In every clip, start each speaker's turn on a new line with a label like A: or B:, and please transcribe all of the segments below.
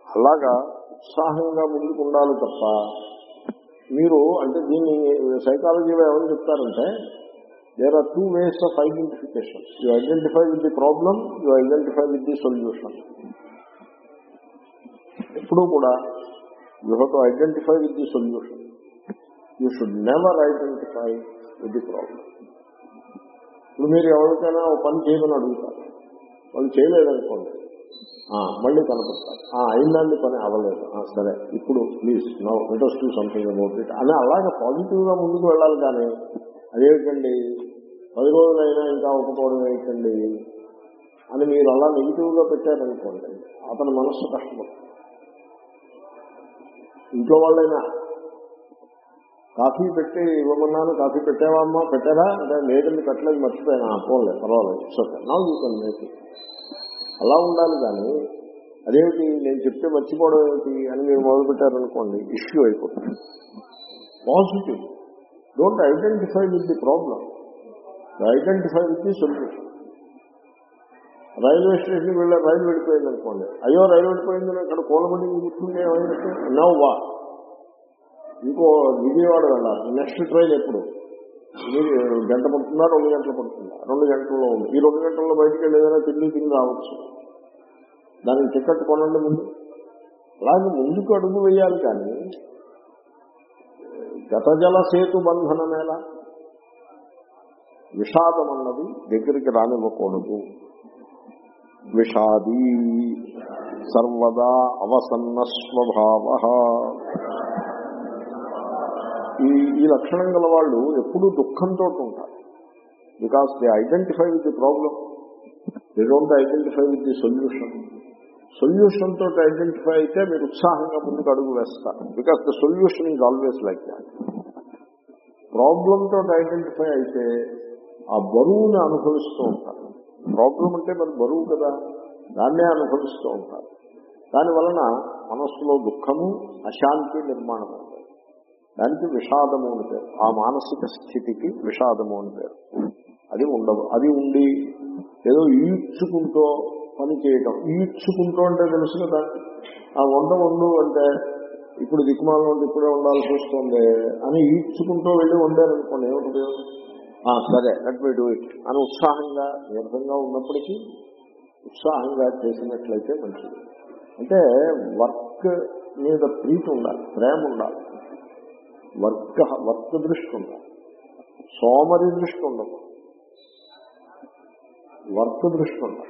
A: అలాగా ఉత్సాహంగా ముందుకు ఉండాలి తప్ప మీరు అంటే దీన్ని సైకాలజీలో ఏమని చెప్తారంటే there are two ways of identification you identify with the problem you identify with the solution ఎప్పుడూ కూడా you have to identify with the solution you should never identify with the problem ఇప్పుడు మీరు ఎవరికైనా ఒక పని చేయమని అడుగుతారు వాళ్ళు చేయలేదనుకోండి ఆ, మళ్ళీ కనపడతారు ఆ, అయిందండి పని అవ్వలేదు ఆ, సరే ఇప్పుడు please no let us do something about it అని అలాగే పాజిటివ్ గా ముందుకు వెళ్ళాలి కానీ అదేమిటండి పది రోజులైనా ఇంకా ఒప్పుకోవడం ఏంటండి అని మీరు అలా నెగిటివ్ గా పెట్టారనుకోండి అతని మనస్సు కష్టపడుతుంది ఇంట్లో వాళ్ళైనా కాఫీ పెట్టి ఇవ్వమన్నాను కాఫీ పెట్టావా అమ్మా పెట్టారా అంటే లేదండి పెట్టలేదు మర్చిపోయినా పోలే పర్వాలేదు ఇట్స్ ఓకే నా యూ కెన్ మేక్ ఇట్ అలా ఉండాలి కానీ అదేమిటి నేను చెప్తే మర్చిపోవడం ఏమిటి అని మీరు మొదలు పెట్టారనుకోండి ఇష్యూ అయిపోతుంది positive don't identify with the problem identify with the solution railway స్టేషన్కి వెళ్ళే రైలు వెళ్ళిపోయింది అనుకోండి అయ్యో రైలు వెళ్ళిపోయింది అని ఇక్కడ కూలబడి కూర్చుంటే ఏమైందంటే నవ్ వా ఇంకో విజయవాడ వెళ్ళాలి నెక్స్ట్ ట్రైన్ ఎప్పుడు ఇది గంట పడుతుందా రెండు గంటలు పడుతుందా రెండు గంటల్లో ఉంది ఈ రెండు గంటల్లో బయటికి వెళ్ళి ఏదైనా తిండి తిని రావచ్చు దానికి టికెట్ కొనండి ముందు అలాగే ముందుకు అడుగు వేయాలి కానీ గత జల సేతు బంధనమేళ విషాదం అన్నది దగ్గరికి రానివ్వకూడదు విషాదీ సర్వదా అవసన్న స్వభావ ఈ ఈ లక్షణం గల వాళ్ళు ఎప్పుడూ దుఃఖంతో ఉంటారు because they identify with the problem they don't identify with the solution solution తోటి ఐడెంటిఫై అయితే మీరు ఉత్సాహంగా ముందుకు అడుగు వేస్తారు because the solution is always like that problem తోటి ఐడెంటిఫై అయితే ఆ బరువుని అనుభవిస్తూ ఉంటారు ప్రాబ్లం అంటే మరి బరువు కదా దాన్నే అనుభవిస్తూ ఉంటారు దాని వలన మనస్సులో దుఃఖము అశాంతి నిర్మాణం అవుతాయి దానికి విషాదము అని పేరు ఆ మానసిక స్థితికి విషాదము అని పేరు అది ఉండదు అది ఉండి ఏదో ఈడ్చుకుంటూ పని చేయటం ఈడ్చుకుంటూ అంటే తెలుసు కదా ఆ వంట వండు అంటే ఇప్పుడు దిక్కుమాల వంట ఇప్పుడే ఉండాల్సి వస్తుంది అని ఈడ్చుకుంటూ వెళ్ళి వండారనుకోండి ఏమిటి ఉపయోగం? ఆ, సరే లెట్ మీ డూ ఇట్ అని ఉత్సాహంగా నీరసంగా ఉన్నప్పటికీ ఉత్సాహంగా చేసినట్లయితే మంచిది అంటే వర్క్ మీద ప్రీతి ఉండాలి ప్రేమ ఉండాలి వర్క్ వర్క్ దృష్టి ఉండాలి సోమరి దృష్టి ఉండదు వర్క్ దృష్టి ఉండాలి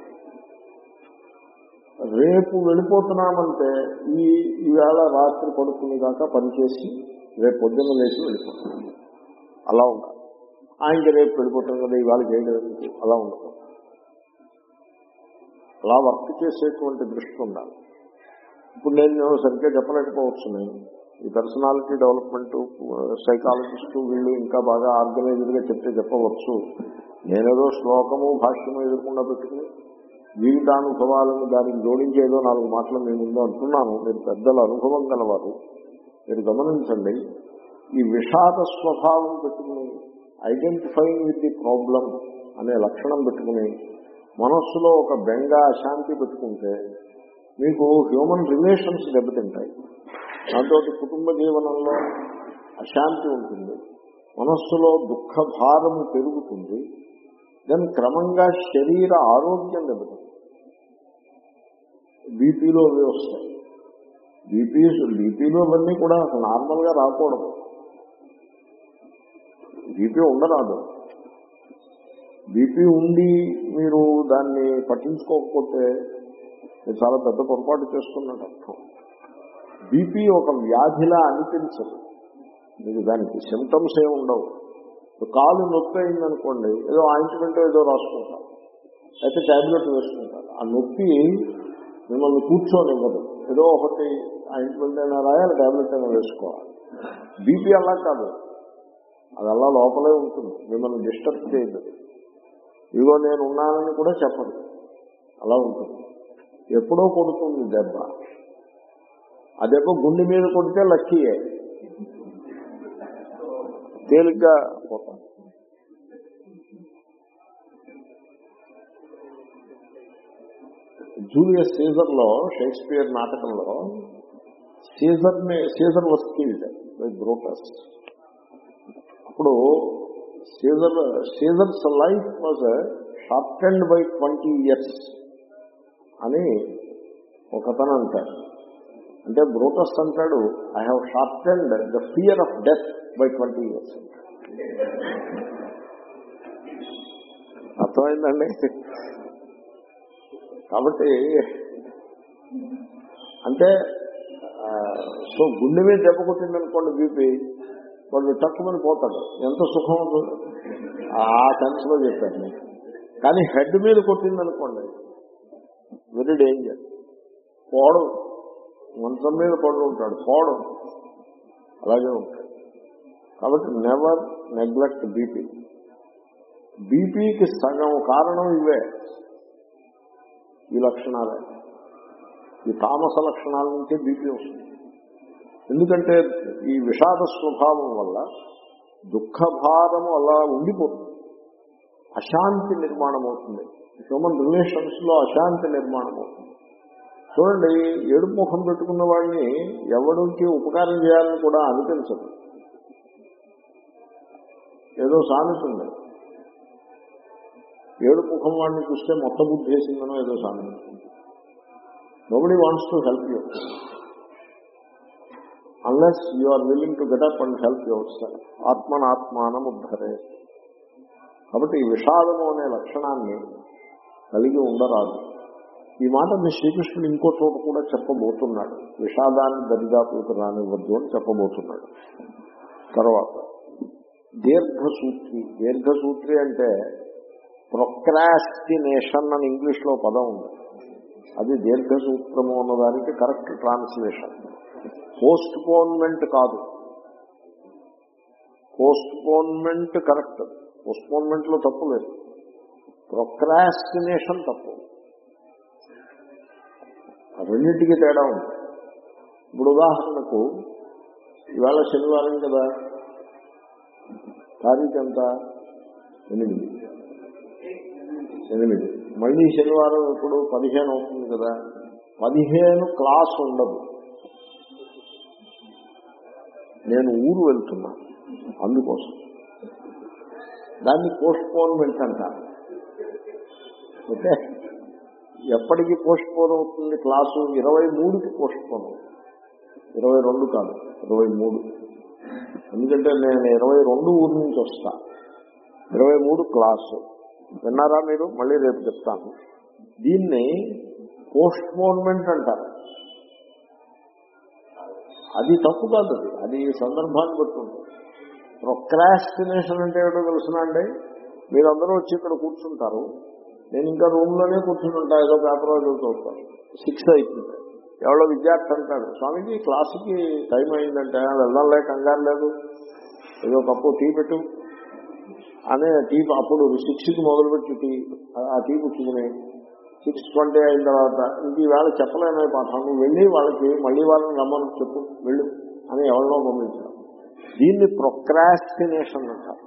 A: రేపు వెళ్ళిపోతున్నామంటే ఈ ఈవేళ రాత్రి పడుకునే దాకా పనిచేసి రేపు పొద్దున్న లేచి వెళ్ళిపోతున్నాం అలా ఉండాలి ఆయనకి రేపు వెళ్ళిపోతాం కదా ఇవాళ చేయలేదు అలా ఉండదు అలా వర్క్ చేసేటువంటి దృష్టి ఉండాలి ఇప్పుడు నేను సరిగ్గా చెప్పలేకపోవచ్చు నేను ఈ పర్సనాలిటీ డెవలప్మెంట్ సైకాలజిస్ట్ వీళ్ళు ఇంకా బాగా ఆర్గనైజ్డ్ గా చెప్తే చెప్పవచ్చు నేనేదో శ్లోకము భాష్యము ఎదుర్కొండా పెట్టుకుని జీవితానుభవాలను దానికి జోడించి ఏదో నాలుగు మాటలు నేను ముందు అంటున్నాను మీరు పెద్దల అనుభవం గలవారు మీరు గమనించండి ఈ విషాద స్వభావం పెట్టుకుని ఐడెంటిఫైయింగ్ విత్ ది ప్రాబ్లం అనే లక్షణం పెట్టుకుని మనస్సులో ఒక బెంగ అశాంతి పెట్టుకుంటే మీకు హ్యూమన్ రిలేషన్స్ దెబ్బతింటాయి దాంతో కుటుంబ జీవనంలో అశాంతి ఉంటుంది మనస్సులో దుఃఖ భారము పెరుగుతుంది దెన్ క్రమంగా శరీర ఆరోగ్యం దెబ్బతింటుంది బీపీలో అవి వస్తాయి బీపీ బీపీలో అవన్నీ కూడా అసలు నార్మల్గా రాకూడదు బీపీ ఉండరాదు బీపీ ఉండి మీరు దాన్ని పట్టించుకోకపోతే మీరు చాలా పెద్ద పొరపాటు చేస్తున్నట్టు అర్థం బీపీ ఒక వ్యాధిలా అనిపించదు మీకు దానికి సిమ్టమ్స్ ఏమి ఉండవు ఇప్పుడు కాలు నొప్పి అయిందనుకోండి ఏదో ఆయింట్మెంట్ ఏదో రాసుకుంటారు అయితే ట్యాబ్లెట్ వేసుకుంటారు ఆ నొప్పి మిమ్మల్ని కూర్చోనివ్వదు ఏదో ఒకటి ఆయింట్మెంట్ అయినా రాయాలి ట్యాబ్లెట్ అయినా వేసుకోవాలి బీపీ అలా కాదు అది అలా లోపలే ఉంటుంది మిమ్మల్ని డిస్టర్బ్ చేయదు ఇదిగో నేను ఉన్నానని కూడా చెప్పదు అలా ఉంటుంది ఎప్పుడో కొడుతుంది దెబ్బ ఆ దెబ్బ గుండె మీద కొడితే లక్కీయే తేలిగ్గా పోతాం జూలియస్ సీజర్ లో షేక్స్పియర్ నాటకంలో సీజర్ ని Caesar was killed by Brutus అప్పుడు Caesar Caesar's life was shortened by twenty years అని ఒక అతను అంటాడు అంటే బ్రోటస్ అంటాడు I have shortened the fear of death by twenty years అర్థమైందండి కాబట్టి అంటే ఆ, సో గుండె మీద దెబ్బ కొట్టిందనుకోండి బీపీ వాడు తక్కువని పోతాడు ఎంత సుఖం ఉంటుంది ఆ సెన్స్ లో చెప్పాను నేను. కానీ హెడ్ మీద కొట్టిందనుకోండి వెరీ డేంజర్ పోవడం మంచం మీద పడి ఉంటాడు పోవడం అలాగే ఉంటాడు కాబట్టి నెవర్ నెగ్లెక్ట్ బీపీ బీపీకి సగం కారణం ఇవే ఈ లక్షణాలే ఈ తామస లక్షణాల నుంచే బీపీ వస్తుంది ఎందుకంటే ఈ విషాద స్వభావం వల్ల దుఃఖభారము అలా ఉండిపోతుంది అశాంతి నిర్మాణం అవుతుంది హ్యూమన్ రిలేషన్స్ లో అశాంతి నిర్మాణం అవుతుంది చూడండి ఏడుపు ముఖం పెట్టుకున్న వాడిని ఎవరికి ఉపకారం చేయాలని కూడా అనిపించదు ఏదో సామెత ఉంది ఏడు ముఖం వాడిని చూస్తే మొత్త బుద్ధి వేసిందనో ఏదో సామెత nobody wants to help you unless you are willing to get up and help yourself ఆత్మనాత్మానం ఉద్ధరే కాబట్టి ఈ విషాదము అనే లక్షణాన్ని కలిగి ఉండరాదు ఈ మాటని శ్రీకృష్ణుడు ఇంకో చోట కూడా చెప్పబోతున్నాడు విషాదాన్ని దరిదాపులకు రానివ్వద్దు అని చెప్పబోతున్నాడు తర్వాత దీర్ఘసూత్రి దీర్ఘసూత్రి అంటే ప్రొక్రాస్టినేషన్ అని ఇంగ్లీష్ లో పదం ఉంది అది దీర్ఘసూత్రము అన్నదానికి కరెక్ట్ ట్రాన్స్లేషన్ పోస్ట్ పోన్మెంట్ కాదు postponement correct postponement లో తప్పు లేదు ప్రొక్రాస్టినేషన్ తప్పు రెండింటికి తేడా ఉంది ఇప్పుడు ఉదాహరణకు ఇవాళ శనివారం కదా తారీఖు ఎంత ఎనిమిది ఎనిమిది మళ్ళీ శనివారం ఇప్పుడు పదిహేను అవుతుంది కదా పదిహేను క్లాస్ ఉండదు నేను ఊరు వెళ్తున్నా అందుకోసం దాన్ని పోస్ట్ పోన్మెంట్ అంటారు ఓకే ఎప్పటికి పోస్ట్ పోన్ అవుతుంది క్లాసు ఇరవై మూడుకి పోస్ట్ పోన్ అవుతుంది ఇరవై రెండు కాదు ఇరవై మూడు ఎందుకంటే నేను ఇరవై రెండు ఊరు నుంచి వస్తా ఇరవై మూడు క్లాసు విన్నారా మీరు మళ్ళీ రేపు చెప్తాను దీన్ని పోస్ట్ పోన్మెంట్ అంటారు అది తప్పు కాదు అది అది సందర్భాన్ని బట్టి ఉంటుంది ప్రొక్రాస్టినేషన్ అంటే ఏమిటో తెలుసునా అండి మీరందరూ వచ్చి ఇక్కడ కూర్చుంటారు నేను ఇంకా రూమ్ లోనే కూర్చుంటుంటా ఏదో పేపర్ ఏదో చూస్తాను సిక్స్ అయిపోయింది ఎవరో విద్యార్థి అంటాడు స్వామిజీ క్లాసుకి టైం అయిందంటే వెళ్దాంలే కంగారు లేదు ఏదో కప్పు టీ పెట్టు అనే టీ అప్పుడు సిక్స్కి మొదలుపెట్టి టీ ఆ టీ పుచ్చుకుని సిక్స్ ట్వంటీ అయిన తర్వాత ఇంక ఈవేళ చెప్పలేని పాఠం నువ్వు వెళ్ళి వాళ్ళకి మళ్ళీ వాళ్ళని రమ్మని చెప్పు వెళ్ళు అని ఎవరినో పంపించారు దీన్ని ప్రొక్రాస్టినేషన్ అంటారు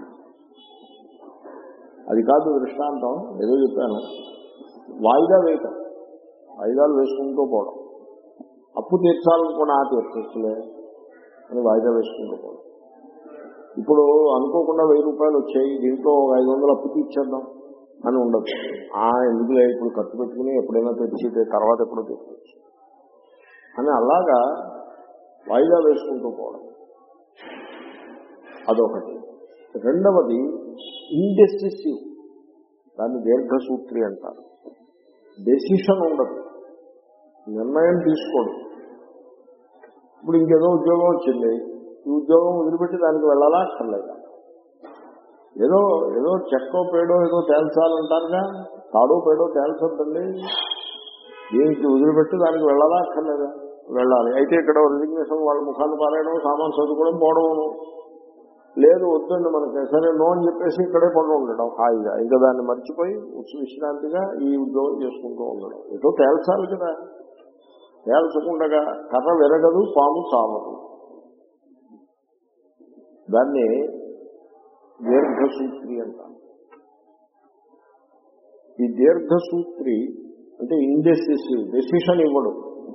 A: అది కాదు దృష్టాంతం ఏదో చెప్పాను వాయిదా వేయటం వాయిదాలు వేసుకుంటూ పోవడం అప్పు తీర్చాలనుకున్న ఆ తీర్చలే అని వాయిదా వేసుకుంటూ పోవడం ఇప్పుడు అనుకోకుండా వెయ్యి రూపాయలు వచ్చాయి దీంట్లో ఒక ఐదు వందలు అప్పు తీర్చేద్దాం అని ఉండదు ఆ ఎందుకులే ఇప్పుడు ఖర్చు పెట్టుకుని ఎప్పుడైనా తెచ్చి తర్వాత ఎప్పుడో తెచ్చుకోవచ్చు అని అలాగా వాయిదా వేసుకుంటూ పోవడం అదొకటి రెండవది ఇండెసిసివ్ దాన్ని దీర్ఘసూత్రి అంటారు డెసిషన్ ఉండదు నిర్ణయం తీసుకోడు ఇప్పుడు ఇంకేదో ఉద్యోగం వచ్చింది ఈ ఉద్యోగం వదిలిపెట్టి దానికి వెళ్ళాలా అక్కర్లేదా ఏదో ఏదో చెక్కో పేడో ఏదో తేల్చాలంటారుగా తాడో పేడో తేల్చొద్దండి దీనికి వదిలిపెట్టి దానికి వెళ్ళాలా అక్కర్లేదా వెళ్ళాలి అయితే ఇక్కడ రిజిగ్నేషన్ వాళ్ళ ముఖాన్ని పారేయడం సామాన్ చదువుకోవడం పోవడం లేదు వద్దండి మనకి సరే నో అని చెప్పేసి ఇక్కడే పడి ఉండడం హాయిగా ఇంకా దాన్ని మర్చిపోయి ఉత్స విశ్రాంతిగా ఈ ఉద్యోగం చేసుకుంటూ ఉండడం ఏదో తేల్చాలి కదా తేల్చకుండగా కర్ర విరగదు పాము చావదు దాన్ని దీర్ఘసూత్రి అంటారు ఈ దీర్ఘసూత్రి అంటే ఇండెసిసివ్ డెసిషన్ ఇవ్వడు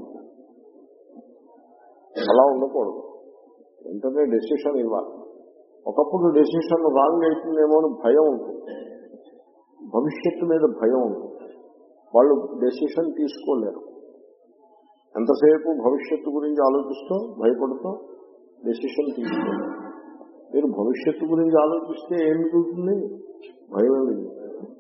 A: అలా ఉండకూడదు వెంటనే డెసిషన్ ఇవ్వాలి ఒకప్పుడు డెసిషన్ రాంగ్ అవుతుందేమో అని భయం ఉంటుంది భవిష్యత్తు మీద భయం ఉంటుంది వాళ్ళు డెసిషన్ తీసుకోలేరు ఎంతసేపు భవిష్యత్తు గురించి ఆలోచిస్తూ భయపడుతూ డెసిషన్ తీసుకోలేరు మీరు భవిష్యత్తు గురించి ఆలోచిస్తే ఏం మిగులుతుంది భయం మిగులుతుంది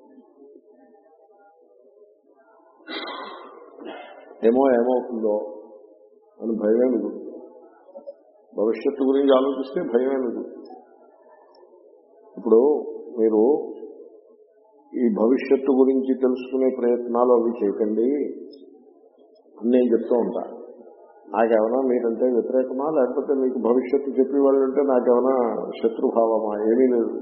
A: ఏమో ఏమవుతుందో అని భయమే మిగులుతుంది భవిష్యత్తు గురించి ఆలోచిస్తే భయమే మిగులుతుంది ఇప్పుడు మీరు ఈ భవిష్యత్తు గురించి తెలుసుకునే ప్రయత్నాలు అవి చేయకండి అని నేను చెప్తూ ఉంటా నాకేమైనా మీరంటే వ్యతిరేకమా లేకపోతే మీకు భవిష్యత్తు చెప్పేవాళ్ళు అంటే నాకేమైనా శత్రుభావమా ఏమీ లేదు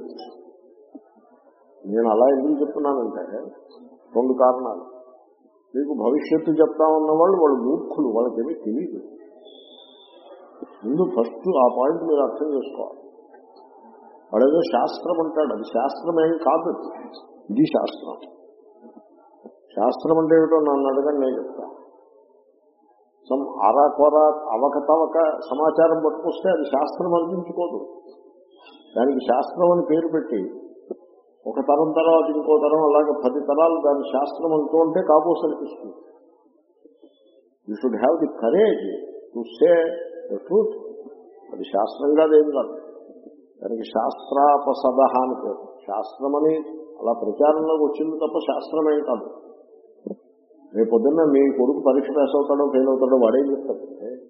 A: నేను అలా ఎందుకు చెప్తున్నానంటే రెండు కారణాలు మీకు భవిష్యత్తు చెప్తా ఉన్న వాళ్ళు వాళ్ళు మూర్ఖులు వాళ్ళకేమీ తెలియదు ముందు ఫస్ట్ ఆ పాయింట్ మీరు అర్థం చేసుకోవాలి వాడేదో శాస్త్రం అంటాడు అది శాస్త్రం ఏం కాదు అది. ఇది శాస్త్రం శాస్త్రం అంటే ఏమిటో నన్ను అడగండి నేను చెప్తా సమ్ ఆరాకొర అవకతవక సమాచారం పట్టుకొస్తే అది శాస్త్రం అనిపించుకోదు దానికి శాస్త్రం అని పేరు పెట్టి ఒక తరం తర్వాత ఇంకో తరం అలాగే పది తరాలు దాని శాస్త్రం అంటూ ఉంటే కాబోస్ అనిపిస్తుంది you should have the courage to say the truth అది శాస్త్రం కాదేం కాదు దానికి శాస్త్రాపసద అని పేరు శాస్త్రమని అలా ప్రచారంలోకి వచ్చింది తప్ప శాస్త్రమేం కాదు రేపు పొద్దున్న మీ కొడుకు పరీక్ష పాస్ అవుతాడో ఫెయిల్ అవుతాడో వాడేం చెప్తాడు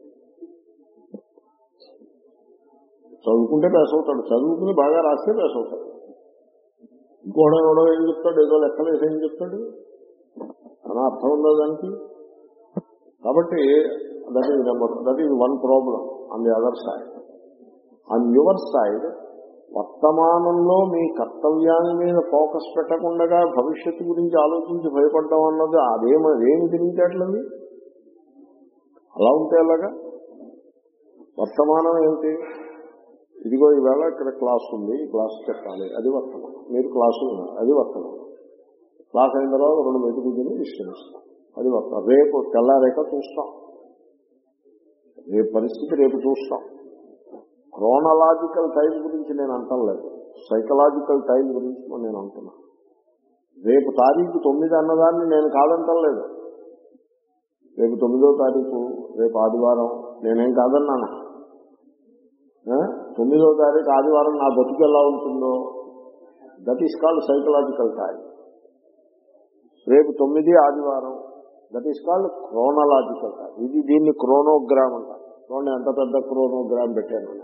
A: చదువుకుంటే పాస్ అవుతాడు చదువుకుని బాగా రాస్తే పాస్ అవుతాడు ఇంకోడో ఎవడో ఏం చెప్తాడు ఏదో లెక్కలేసి ఏం చెప్తాడు అని అర్థం ఉందా దానికి కాబట్టి that is number that is one problem on the other side on your side వర్తమానంలో మీ కర్తవ్యాన్ని మీద ఫోకస్ పెట్టకుండా భవిష్యత్తు గురించి ఆలోచించి భయపడ్డం అన్నది అదేమి అదేమి తెలియటట్లది అలా ఉంటే ఎలాగా వర్తమానం ఏంటి ఇదిగో ఈవేళ ఇక్కడ క్లాస్ ఉంది ఈ క్లాస్ చెప్పాలి అది వర్తమానం మీరు క్లాసు ఉన్నారు అది వర్తమానం క్లాస్ అయిన తర్వాత రెండు మెతుకు తిని విశ్రమిస్తాం అది వర్తమానం రేపు తెల్లారేక చూస్తాం రేపు పరిస్థితి రేపు చూస్తాం క్రోనలాజికల్ టైం గురించి నేను అంటలేదు సైకలాజికల్ టైం గురించి నేను అంటున్నా రేపు తారీఖు తొమ్మిది అన్నదాన్ని నేను కాదంటలేదు రేపు తొమ్మిదో తారీఖు రేపు ఆదివారం నేనేం కాదన్నాను ఆ? తొమ్మిదో తారీఖు ఆదివారం నా బతుకు ఎలా ఉంటుందో that is called psychological time రేపు తొమ్మిది ఆదివారం that is called chronological time ఇది దీన్ని క్రోనోగ్రామ్ అంటారు చూడండి ఎంత పెద్ద క్రోనోగ్రామ్ పెట్టాను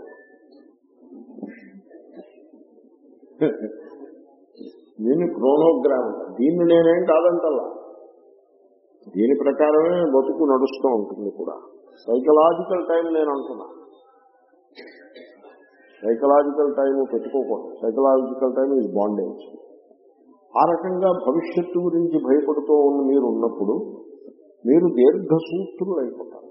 A: దీన్ని క్రోనోగ్రామ్ అంటారు దీన్ని నేనేం కాదంటల్లా దీని ప్రకారమే బతుకు నడుస్తూ ఉంటుంది కూడా సైకలాజికల్ టైం నేను అంటున్నా సైకలాజికల్ టైం పెట్టుకోకూడదు సైకలాజికల్ టైం ఈజ్ బాండేజ్ ఆ రకంగా భవిష్యత్తు గురించి భయపడుతూ ఉన్న మీరు ఉన్నప్పుడు మీరు దీర్ఘసూత్రులు అయిపోతారు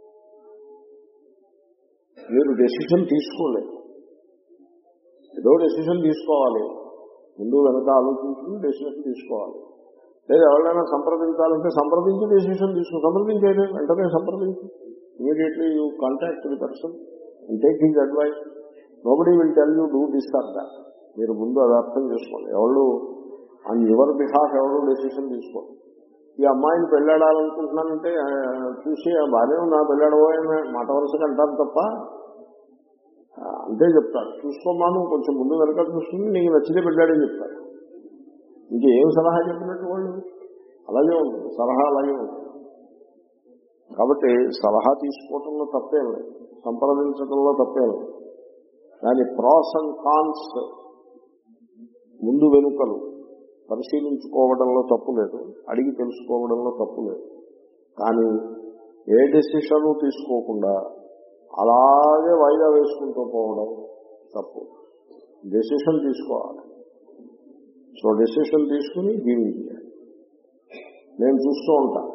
A: మీరు డెసిషన్ తీసుకోలేదు ఏదో డెసిషన్ తీసుకోవాలి ముందు వెనక ఆలోచించుకుని డెసిషన్ తీసుకోవాలి లేదా ఎవరైనా సంప్రదించాలంటే సంప్రదించి డెసిషన్ తీసుకో సంప్రదించేది వెంటనే సంప్రదించి immediately you contact the person and take his advice nobody will tell you do this or that మీరు ముందు అది అర్థం చేసుకోండి ఎవరు ఆన్ యువర్ బిహాఫ్ ఎవరు డెసిషన్ తీసుకోండి ఈ అమ్మాయిని పెళ్ళాడాలనుకుంటున్నానంటే ఆ, చూసి ఆ భార్య నా పెళ్ళాడబోయని మాట వరుసగా అంటారు తప్ప ఆ, అంతే చెప్తారు చూసుకోమాను కొంచెం ముందు వెనక చూసుకుని నీకు నచ్చితే పెళ్ళాడని చెప్తారు ఇంకేం సలహా చెప్పినట్టు వాళ్ళు అలాగే ఉంటుంది సలహా అలాగే ఉంటుంది కాబట్టి సలహా తీసుకోవటంలో తప్పేం లేదు సంప్రదించడంలో తప్పేం లేదు దాని ప్రాస్ అండ్ కాన్స్ ముందు వెనుకలు పరిశీలించుకోవడంలో తప్పు లేదు అడిగి తెలుసుకోవడంలో తప్పు లేదు కానీ ఏ డెసిషన్ తీసుకోకుండా అలాగే వాయిదా వేసుకుంటూ పోవడం తప్పు డెసిషన్ తీసుకోవాలి సో డెసిషన్ తీసుకుని జీవించాలి నేను చూస్తూ ఉంటా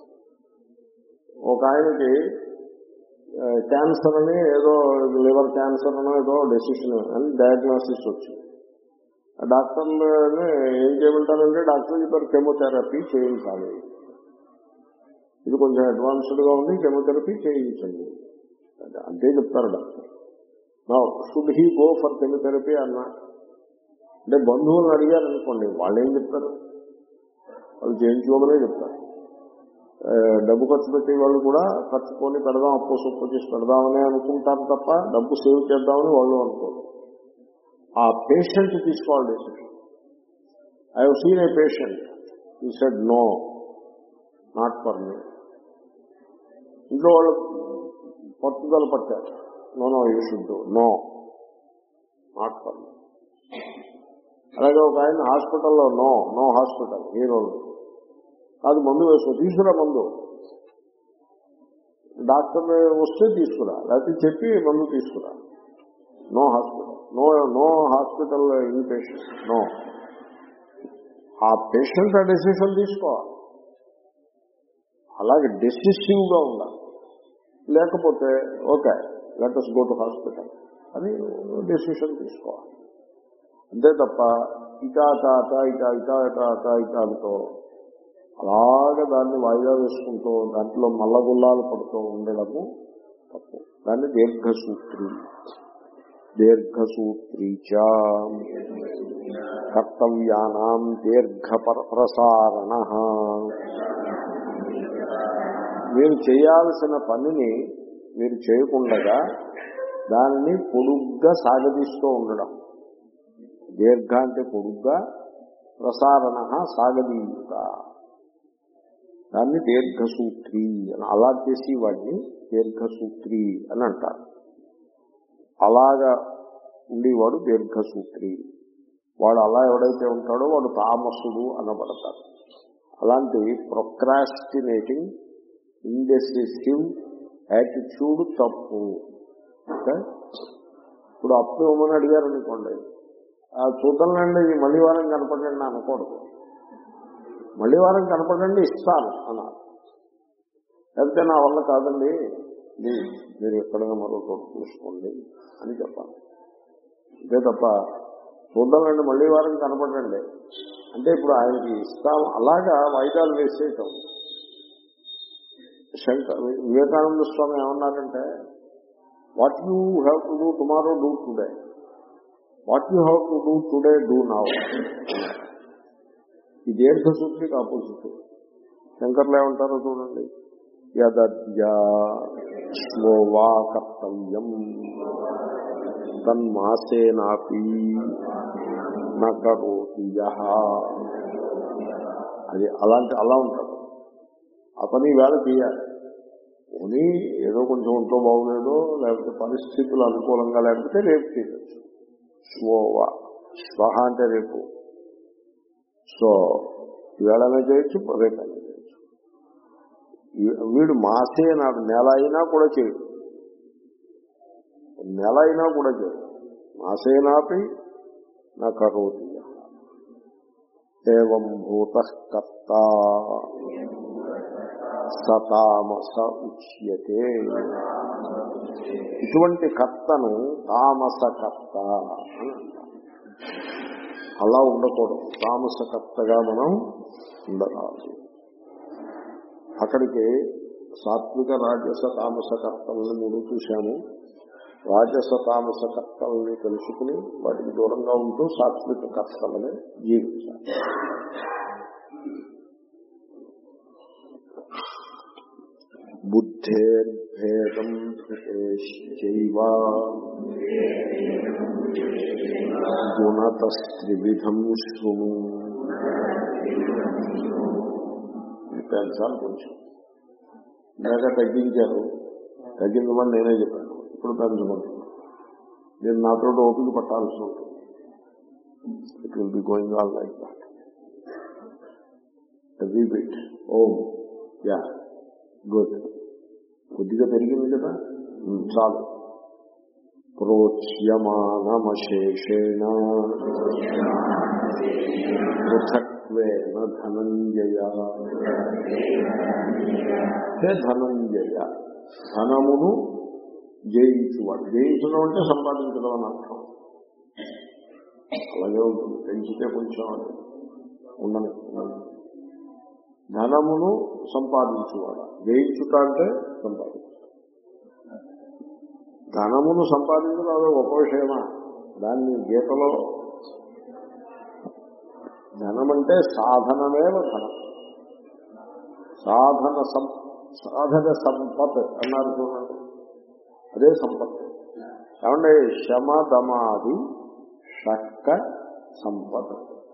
A: ఒక ఆయనకి క్యాన్సర్ అని ఏదో లివర్ క్యాన్సర్ అనో ఏదో డెసిషన్ అని డయాగ్నోసిస్ వచ్చింది ఆ డాక్టర్లు ఏం చేయమంటారంటే డాక్టర్ చెప్పారు కెమోథెరపీ చేయించాలి ఇది కొంచెం అడ్వాన్స్డ్ గా ఉంది కెమోథెరపీ చేయించండి అంటే అంతే చెప్తారు డాక్టర్ నా should he go for chemotherapy అన్నా అంటే బంధువులను అడిగారు అనుకోండి వాళ్ళు ఏం చెప్తారు వాళ్ళు చేయించుకోమనే చెప్తారు ఆ, డబ్బు ఖర్చు పెట్టే వాళ్ళు కూడా ఖర్చుకొని పెడదాం అప్పు సొప్పు చేసి పెడదామని అనుకుంటారు తప్ప డబ్బు సేవ్ చేద్దామని వాళ్ళు అనుకోరు ఆ పేషెంట్ తీసుకోవాలి decision I have seen a patient he said no not for me ఇంట్లో వాళ్ళు పట్టుదల పట్టారు no no you should no not for me అలాగే ఒక ఆయన హాస్పిటల్లో నో నో హాస్పిటల్ ఈ రోజు కాదు మందు వేసుకో తీసుకురా మందు డాక్టర్ వస్తే తీసుకురా లేకపోతే చెప్పి మందు తీసుకురా no hospital no no hospital inpatient no ఆ పేషెంట్ ఆ డెసిషన్ తీసుకోవాలి అలాగే డెసిసివ్ గా ఉండాలి లేకపోతే okay let us go to hospital అని డెసిషన్ తీసుకోవాలి అంతే తప్ప ఇటా తాత ఇటా ఇటా ఇటా అటా ఇటాలతో అలాగే దాన్ని వాయిదా వేసుకుంటూ దాంట్లో మల్లగుల్లాలు పడుతూ ఉండడము తప్పు దాన్ని దీర్ఘసూత్రి దీర్ఘసూత్రీ చ కర్తవ్యానాం దీర్ఘ ప్రసారణ మీరు చేయాల్సిన పనిని మీరు చేయకుండగా దానిని పొడుగ్గా సాగదీస్తూ ఉండడం దీర్ఘ అంటే పొడుగ్గా ప్రసారణ సాగదీయుత దాన్ని దీర్ఘసూత్రి అని అలా చేసి వాడిని దీర్ఘసూత్రి అని అంటారు అలాగా ఉండేవాడు దీర్ఘసూత్రి వాడు అలా ఎవడైతే ఉంటాడో వాడు తామసుడు అనబడతాడు అలాంటి ప్రొక్రాస్టినేటింగ్ ఇండెసిసివ్ యాటిట్యూడ్ తప్పు ఓకే ఇప్పుడు అప్పు ఇవ్వమని అడిగారు అనుకోండి ఆ చూద్దాంలేండి ఈ మళ్ళీ వారం కనపడండి అనకూడదు మళ్ళీ వారం కనపడండి ఇస్తాను అన్నారు లేకపోతే నా వల్ల కాదండి ప్లీజ్ మీరు ఎక్కడైనా మరో చోట చూసుకోండి అని చెప్పాలి అంతే తప్ప చూద్దామండి మళ్ళీ వారం కనపడండి అంటే ఇప్పుడు ఆయనకి ఇస్తాం అలాగా వాయిదాలు వేసేయటం శంకర్ వివేకానంద స్వామి ఏమన్నారంటే what you have to do tomorrow do today what you have to do today do now ఈ దీర్ఘసూత్రికి ఆపోజిట్ శంకర్లు ఏమంటారో చూడండి యద్యా స్వోవా కర్తవ్యం తన్మాసేనాపి నకరోతి యః. అది అలాంటి అలా ఉంటాడు ఆ పని వేళ చేయాలి పోనీ ఏదో కొంచెం ఒంట్లో బాగులేదో లేకపోతే పరిస్థితులు అనుకూలంగా లేకపోతే రేపు చేయొచ్చు స్వోవా స్వహ అంటే రేపు సో ఈవేళనే చేయొచ్చు రేపైనా చేయొచ్చు ఈ- వీడు మాసే నాడు నెల అయినా కూడా చేయడు నెల అయినా కూడా చేయడు మాసేనాపి నా కరోతి ఏం భూత కర్త సతామస ఉచ్యతే ఇటువంటి కర్తను తామస కర్త అని అంటారు అలా ఉండకూడదు తామసకర్తగా మనం ఉండరాదు అక్కడికి సాత్విక రాజస తామస కర్తల్ని మూడు చూశాము రాజస తామస కర్తల్ని తెలుసుకుని వాటికి దూరంగా ఉంటూ సాత్విక కర్తలని జీవించాలి బుద్ధేర్భేదం ధృతేశ్చైవ గుణతస్త్రివిధం శృణు పెంచాలి కొంచెం ఇందాక తగ్గించారు తగ్గించమని నేనే చెప్పాను ఇప్పుడు పెంచమంటున్నాను నేను నాతో ఓపిక పట్టాల్సి ఉంటుంది it will be going all like that every bit oh yeah good కొద్దిగా పెరిగింది కదా ఉమ్, చాలు ప్రోచ్యమానమశేషేణ పృథక్వేన ధనంజయ హే ధనంజయ ధనమును జయించువాడు జయించడం అంటే సంపాదించడం అని అర్థం అలాగే ఉంటుంది పెంచితే కొంచెం అది ఉండని ఉండని. ధనమును సంపాదించువాడు జయించుట అంటే సంపాదించు ధనమును సంపాదించడం అదో గొప్ప విషయమా దాన్ని గీతలో ధనం అంటే సాధనమేవ ధనం సాధన సం సాధన సంపత్ అన్నారు చూడండి అదే సంపత్ ఏమంటే శమ దమాది షక్క సంపద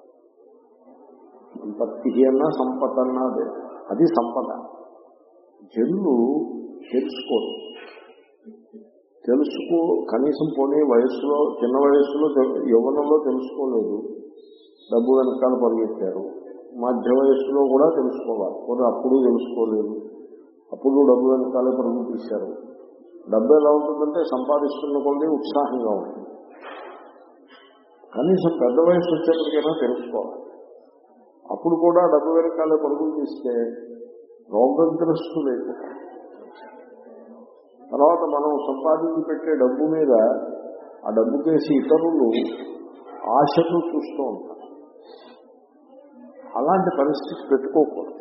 A: సంపత్తి అన్నా సంపద అన్నా అదే అది సంపద జనులు తెలుసుకోరు తెలుసుకో కనీసం పోనీ వయస్సులో చిన్న వయస్సులో తెలు- యవ్వనంలో తెలుసుకోలేదు డబ్బు వెనకాల పరిగెత్తారు మధ్య వయస్సులో కూడా తెలుసుకోవాలి కొన్ని అప్పుడు తెలుసుకోలేదు అప్పుడు డబ్బు వెనకాలే పరుగు తీశారు డబ్బు ఎలా ఉంటుందంటే సంపాదిస్తున్న కొద్ది ఉత్సాహంగా ఉంటుంది కనీసం పెద్ద వయసు వచ్చేప్పటికైనా తెలుసుకోవాలి అప్పుడు కూడా డబ్బు వెనకాలే పరుగులు తీస్తే రోగగ్రస్తు లేకుండా తర్వాత మనం సంపాదించి పెట్టే డబ్బు మీద ఆ డబ్బు కేసి ఇతరులు ఆశతో చూస్తూ ఉంటారు అలాంటి పరిస్థితి పెట్టుకోకూడదు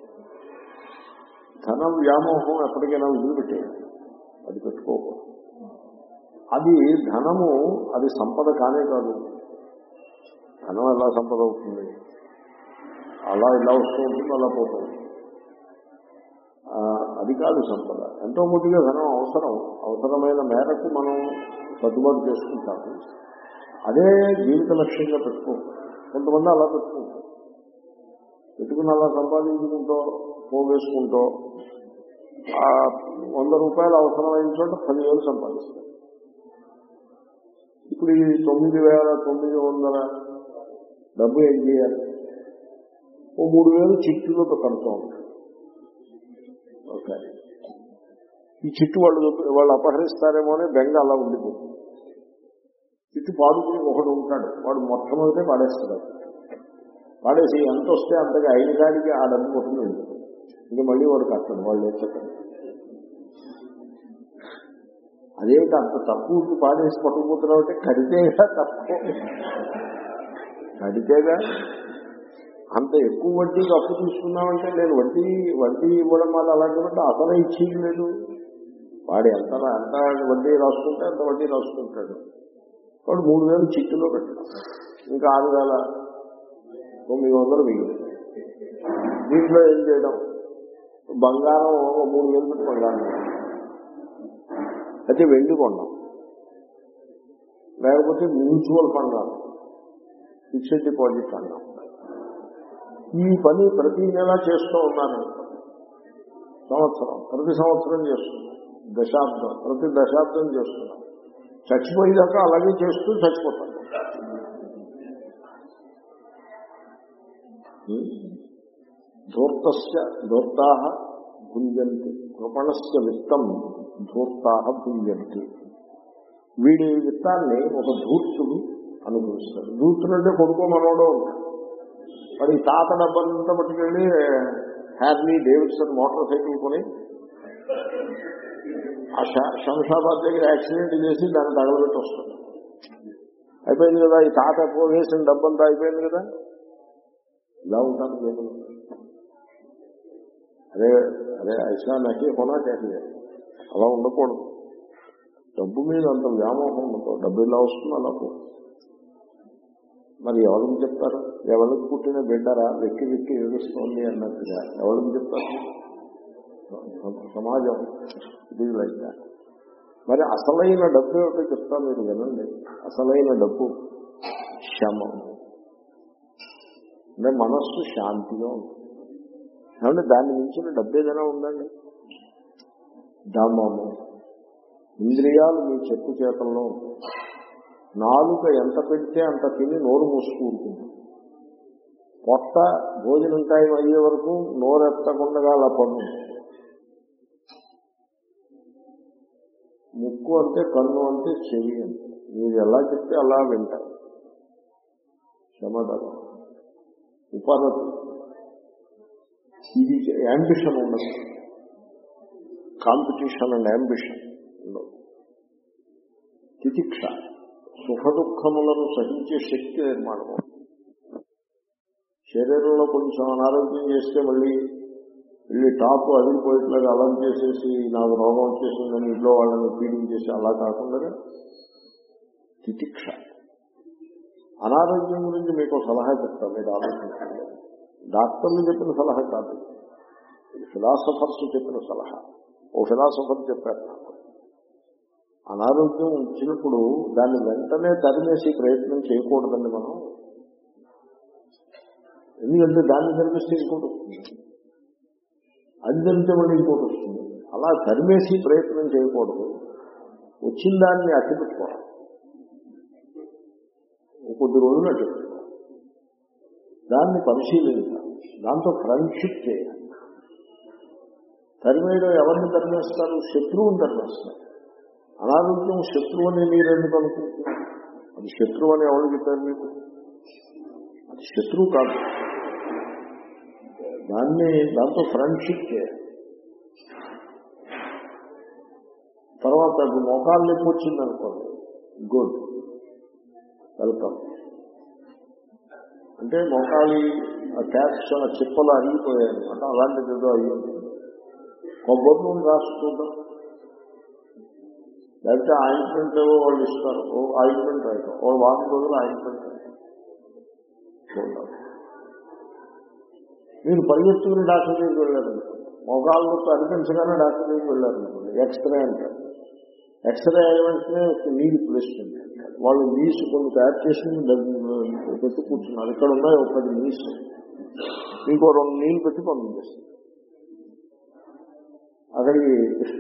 A: ధనం వ్యామోహం ఎప్పటికైనా వదిలిపెట్టేయాలి అది పెట్టుకోకూడదు అది ధనము అది సంపద కానే కాదు ధనం ఎలా సంపద అవుతుంది అలా ఇలా వస్తూ ఉంటుంది అలా పోతూ ఉంటుంది ఆ, అది కాదు సంపద ఎంతో కొద్దిగా ధనం అవసరం అవసరమైన మేరకు మనం సర్దుబాటు చేసుకుంటాము అదే జీవిత లక్ష్యంగా పెట్టుకో కొంతమంది అలా పెట్టుకుంటారు పెట్టుకుని అలా సంపాదించుకుంటూ పోగేసుకుంటూ ఆ వంద రూపాయలు అవసరమైన చోట పదివేలు సంపాదిస్తారు ఇప్పుడు ఈ తొమ్మిది వేల తొమ్మిది వందల డబ్బు ఏం చేయాలి ఓ మూడు వేలు చిట్టులో కడుతూ ఉంటారు ఓకే ఈ చిట్టు వాళ్ళు వాళ్ళు అపహరిస్తారేమో అని బెంగ అలా ఉండిపోతుంది చిట్టు పాడుకుని ఒకడు ఉంటాడు వాడు మొట్టమొదటే పాడేస్తాడు పాడేసి ఎంత వస్తే అంతగా ఐదు గాడికి ఆ డబ్బు కొట్టుకుని వెళ్తుంది ఇంకా మళ్ళీ వాడు కట్టడు వాళ్ళు వచ్చేటప్పుడు అదేమిటి అంత తక్కువ పాడేసి పట్టుకుపోతున్నావు అంటే కడితేగా తక్కువ కడితేగా అంత ఎక్కువ వడ్డీకి అప్పు తీసుకున్నామంటే నేను వడ్డీ వడ్డీ ఇవ్వడం వల్ల అలాంటి వడ్డీ అసలు ఇచ్చేది లేదు వాడు ఎంత ఎంత వడ్డీ రాసుకుంటే అంత వడ్డీ రాసుకుంటాడు వాడు మూడు వేలు చిట్టులో పెట్టడం ఇంకా ఆరు వేల తొమ్మిది వందలు మిగిలి దీంట్లో ఏం చేయడం బంగారం ఓ మూడు వేలు పెట్టి బంగారం కొనడం. అయితే వెండి కొన్నాం లేకపోతే మ్యూచువల్ ఫండ్ అన్నాం ఫిక్స్డ్ డిపాజిట్ అన్నాం ఈ పని ప్రతి నెల చేస్తూ ఉన్నాను సంవత్సరం ప్రతి సంవత్సరం చేస్తున్నాం దశాబ్దం ప్రతి దశాబ్దం చేస్తున్నాం చచ్చిపోయేదాకా అలాగే చేస్తూ చచ్చిపోతాను ధూర్తస్య ధూర్తా భుంజంతి కృపణస్య విత్తం ధూర్తా భుంజంతి వీడి విత్తాన్ని ఒక ధూర్తుడు అనుభవిస్తాడు ధూర్తుడు అంటే కొడుకో మనోడో ఉంటాడు మరి ఈ తాత డబ్బంతా పట్టుకెళ్ళి హ్యార్లీ డేవిడ్సన్ మోటార్ సైకిల్ కొని ఆ శ- శంషాబాద్ దగ్గర యాక్సిడెంట్ చేసి దాన్ని తగలబెట్టి వస్తుంది అయిపోయింది కదా ఈ తాత పోగేసిన డబ్బంతా అయిపోయింది కదా ఇలా ఉంటాను జనులు అదే అదే ఐసా నహి హోనా चाहिए అలా ఉండకూడదు డబ్బు మీద అంత వ్యామోహం ఉండదు డబ్బు ఇలా వస్తుంది అలా పోతుంది మరి ఎవరికి చెప్తారు ఎవరికి పుట్టిన బిడ్డరా వెక్కి వెక్కి ఏడుస్తోంది అన్నట్టుగా ఎవరికి చెప్తారు సమాజం ఇది లైక్ దాట్. మరి అసలైన డబ్బు ఏమిటో చెప్తా మీరు వినండి అసలైన డబ్బు శమం అంటే మనస్సు శాంతిగా ఉంటుంది ఏమంటే దాన్ని మించిన డబ్బు ఏదైనా ఉందండి దమము ఇంద్రియాలు మీ చెప్పు చేతల్లో ఉంటాయి నాలుక ఎంత పెడితే అంత తిని నోరు మూసుకుంటుంది పొట్ట భోజనం టైం అయ్యే వరకు నోరెత్తకుండా అలా పన్ను ముక్కు అంటే కన్ను అంటే చెవి అంటే మీరు ఎలా చెప్తే అలా వింటారు క్షమదం ఉపరతి ఇది యాంబిషన్ ఉండదు కాంపిటీషన్ అండ్ యాంబిషన్ ఉండదు తితిక్ష సుఖ దుఃఖములను సహించే శక్తి నిర్మాణం అవుతుంది. శరీరంలో కొంచెం అనారోగ్యం చేస్తే మళ్ళీ వెళ్ళి టాప్ అదిరిపోయేట్లాగా అలం చేసేసి నాకు రోగం వచ్చేసిందని ఇంట్లో వాళ్ళని పీడించేసి అలా కాకుండా తితిక్ష అనారోగ్యం గురించి మీకు ఒక సలహా చెప్తాను మీరు ఆలోచించండి డాక్టర్లు చెప్పిన సలహా కాదు ఇది ఫిలాసఫర్స్ చెప్పిన సలహా ఓ ఫిలాసఫర్ చెప్పారు నాకు అనారోగ్యం వచ్చినప్పుడు దాన్ని వెంటనే తరిమేసి ప్రయత్నం చేయకూడదండి మనం ఎందుకంటే దాన్ని తరిమేస్తే ఇంకోటి వస్తుంది అది తరిమితే మళ్ళీ ఇంకోటి వస్తుంది అలా తరిమేసి ప్రయత్నం చేయకూడదు వచ్చిన దాన్ని అట్టిపెట్టుకోవాలి కొద్ది రోజులు అట్టిపెట్టుకోవాలి దాన్ని పరిశీలించాలి దాంతో ఫ్రెండ్షిప్ చేయాలి తరిమేయడం ఎవరిని తరిమేస్తారు శత్రువుని తరిమేస్తారు అనారోగ్యం శత్రువు అని మీరు ఎందుకు అనుకుంటున్నారు అది శత్రువు అని ఎవరు చెప్పారు మీకు అది శత్రువు కాదు దాన్ని దాంతో ఫ్రెండ్షిప్ చేయాలి తర్వాత అది మోకాలు నొప్పి వచ్చింది అనుకోండి గుడ్ వెల్కమ్ అంటే మోకాలి ట్యాక్స్ ఆ చిప్పలు అరిగిపోయాయి అనమాట అలాంటిది ఏదో అయ్యి ఉంటుంది కొబ్బరి నూనె రాసుకుంటాం లేకపోతే ఆయింట్మెంట్ ఏవో వాళ్ళు ఇస్తారు ఓ ఆయింట్మెంట్ రాయటం ఓ వారం రోజులు ఆయింట్మెంట్ రాయటం చూడాలి మీరు పరిగెత్తుకుని డాక్టర్ దగ్గరికి వెళ్ళారనుకోండి మోకాళ్ళతో అనిపించగానే డాక్టర్ దగ్గరికి వెళ్ళారనుకోండి ఎక్స్రే అంటారు ఎక్స్రే అయిన వెంటనే నీళ్ళు ప్లేస్తుంది వాళ్ళు నీసు కొన్ని తయారు చేసి పెట్టి కూర్చున్నారు ఇక్కడ ఉన్నాయి ఒక పది నీసు ఇంకో రెండు నీళ్ళు పెట్టి పంపించేస్తుంది అక్కడికి